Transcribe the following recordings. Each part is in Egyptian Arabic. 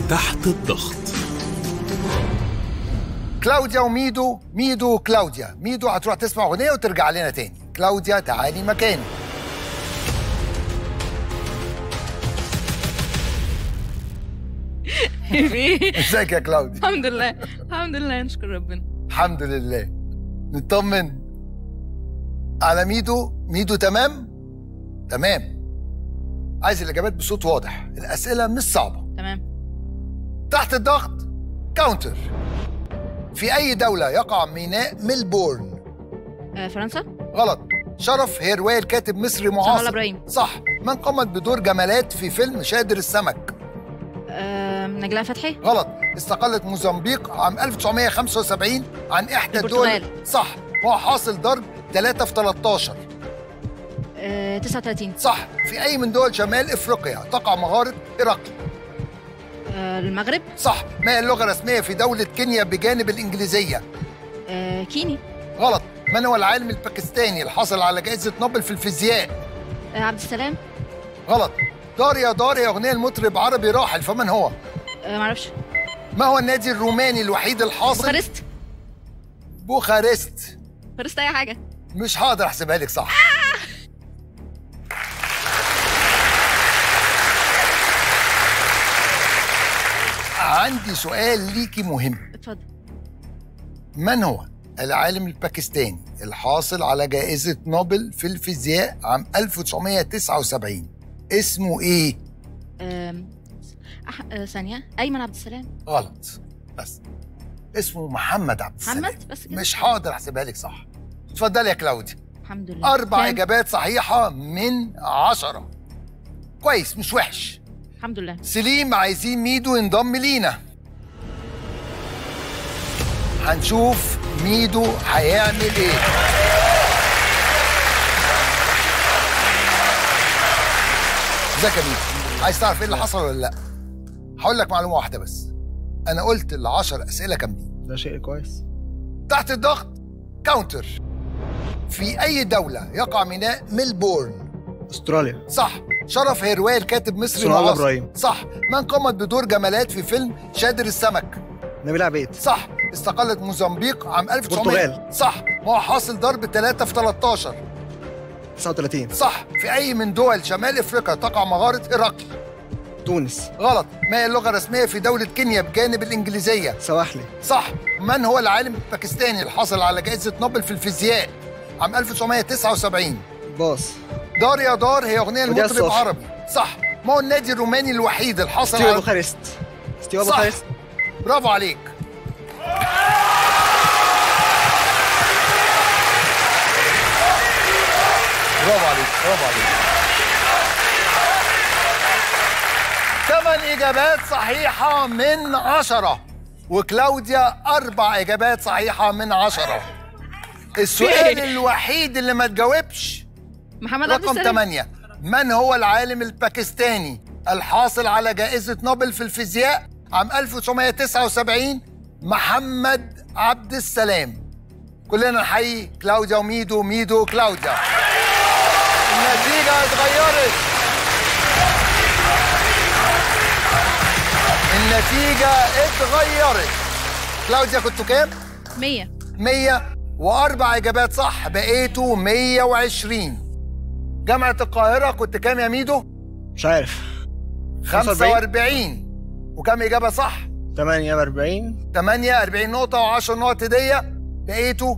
تحت الضغط كلاوديا وميدو ميدو وكلاوديا ميدو هتروح تسمع اغنيه وترجع لنا تاني كلاوديا تعالي مكاني ازيك يا كلاوديا الحمد لله الحمد لله نشكر ربنا الحمد لله نطمن على ميدو ميدو تمام تمام عايز الاجابات بصوت واضح الاسئله مش صعبه تمام تحت الضغط كاونتر في اي دوله يقع ميناء ميلبورن آه فرنسا غلط شرف هي روايه الكاتب مصري معاصر صلاح إبراهيم. صح من قامت بدور جمالات في فيلم شادر السمك آه نجلاء فتحي غلط استقلت موزمبيق عام 1975 عن احدى الدول البرتغال. صح هو حاصل ضرب 3 في 13 آه 39 صح في اي من دول شمال افريقيا تقع مغاره هرقل آه المغرب صح ما هي اللغه الرسميه في دوله كينيا بجانب الانجليزيه آه كيني غلط من هو العالم الباكستاني الحاصل على جائزه نوبل في الفيزياء آه عبد السلام غلط دار يا دار هي اغنيه المطرب عربي راحل فمن هو آه معرفش ما هو النادي الروماني الوحيد الحاصل بوخارست بوخارست بوخارست اي حاجه مش هقدر احسبها لك صح عندي سؤال ليكي مهم اتفضل من هو العالم الباكستاني الحاصل على جائزة نوبل في الفيزياء عام 1979 اسمه ايه؟ آم، أح... آه ثانيه ايمن عبد السلام غلط بس اسمه محمد عبد السلام محمد بس كده مش هقدر احسبها لك صح اتفضلي يا كلاوديا الحمد لله أربع كام؟ إجابات صحيحة من عشرة كويس مش وحش الحمد لله سليم عايزين ميدو ينضم لينا هنشوف ميدو هيعمل ايه ازيك يا ميدو عايز تعرف ايه اللي حصل ولا لا هقول لك معلومه واحده بس انا قلت العشر اسئله كاملين ده شيء كويس تحت الضغط كاونتر في اي دوله يقع ميناء ميلبورن استراليا صح شرف هي روايه الكاتب مصري صلاح معاصر. إبراهيم. صح من قامت بدور جمالات في فيلم شادر السمك نبيل عبيد صح استقلت موزمبيق عام 1900 برتغال. صح ما هو حاصل ضرب 3 في 13 39 صح في اي من دول شمال افريقيا تقع مغاره هرقل تونس غلط ما هي اللغه الرسميه في دوله كينيا بجانب الانجليزيه سواحلي صح من هو العالم الباكستاني الحاصل على جائزه نوبل في الفيزياء عام 1979 باص دار يا دار هي اغنيه وديع المطرب الصافي. عربي صح ما هو النادي الروماني الوحيد الحاصل ستيوا على بوخارست ستيوا صح. بوخارست برافو عليك برافو عليك برافو عليك ثمان إجابات صحيحة من عشرة وكلاوديا أربع إجابات صحيحة من عشرة السؤال الوحيد اللي ما تجاوبش محمد عبد رقم السلام 8 من هو العالم الباكستاني الحاصل على جائزة نوبل في الفيزياء عام 1979 محمد عبد السلام كلنا نحيي كلاوديا وميدو ميدو وكلاوديا النتيجة اتغيرت النتيجة اتغيرت كلاوديا كنتوا كام؟ 100 100 وأربع إجابات صح بقيتوا 120 جامعة القاهرة كنت كام يا ميدو؟ مش عارف 45 وكم إجابة صح؟ 48 8 40 نقطة و10 نقط هدية بقيتوا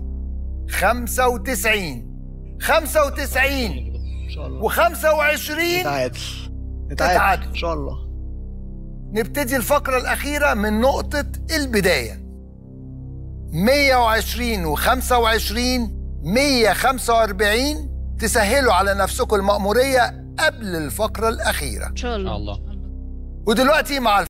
95 95 ان شاء الله و25 نتعادل نتعادل. نتعادل ان شاء الله نبتدي الفقرة الأخيرة من نقطة البداية 120 و25 145 تسهلوا على نفسكم المأمورية قبل الفقرة الأخيرة ان شاء الله الله. ودلوقتي مع